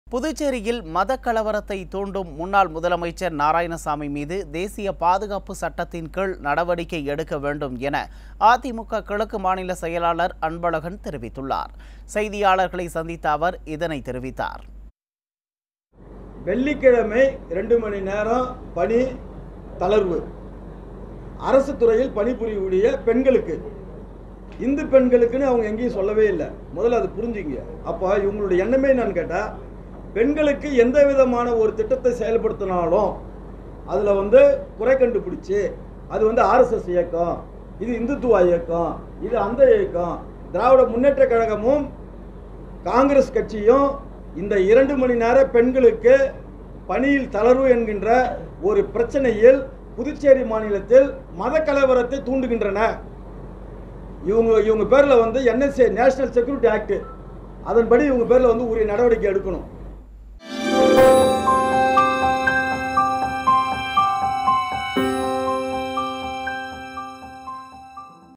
புதுச்சேரியில் மத கலவரத்தை தூண்டும் முன்னாள் முதலமைச்சர் நாராயணசாமி மீது தேசிய பாதுகாப்பு சட்டத்தின் கீழ் நடவடிக்கை எடுக்க வேண்டும் என அதிமுக கிழக்கு மாநில செயலாளர் அன்பழகன் தெரிவித்துள்ளார் செய்தியாளர்களை சந்தித்த அவர் இதனை தெரிவித்தார் வெள்ளிக்கிழமை ரெண்டு மணி நேரம் பணி தளர்வு அரசு துறையில் பணிபுரியக்கூடிய பெண்களுக்கு இந்து பெண்களுக்குன்னு அவங்க எங்கேயும் சொல்லவே இல்லை முதல்ல அது புரிஞ்சுங்க அப்போ இவங்களுடைய எண்ணமே என்னன்னு கேட்டால் பெண்களுக்கு எந்த விதமான ஒரு திட்டத்தை செயல்படுத்தினாலும் அதில் வந்து குறை கண்டுபிடிச்சி அது வந்து ஆர்எஸ்எஸ் இயக்கம் இது இந்துத்துவ இயக்கம் இது அந்த இயக்கம் திராவிட முன்னேற்ற கழகமும் காங்கிரஸ் கட்சியும் இந்த இரண்டு மணி நேர பெண்களுக்கு பணியில் தளர்வு என்கின்ற ஒரு பிரச்சனையில் புதுச்சேரி மாநிலத்தில் மத கலவரத்தை தூண்டுகின்றன இவங்க இவங்க பேரில் வந்து என்எஸ்ஏ நேஷனல் செக்யூரிட்டி ஆக்ட் அதன்படி இவங்க பேரில் வந்து உரிய நடவடிக்கை எடுக்கணும்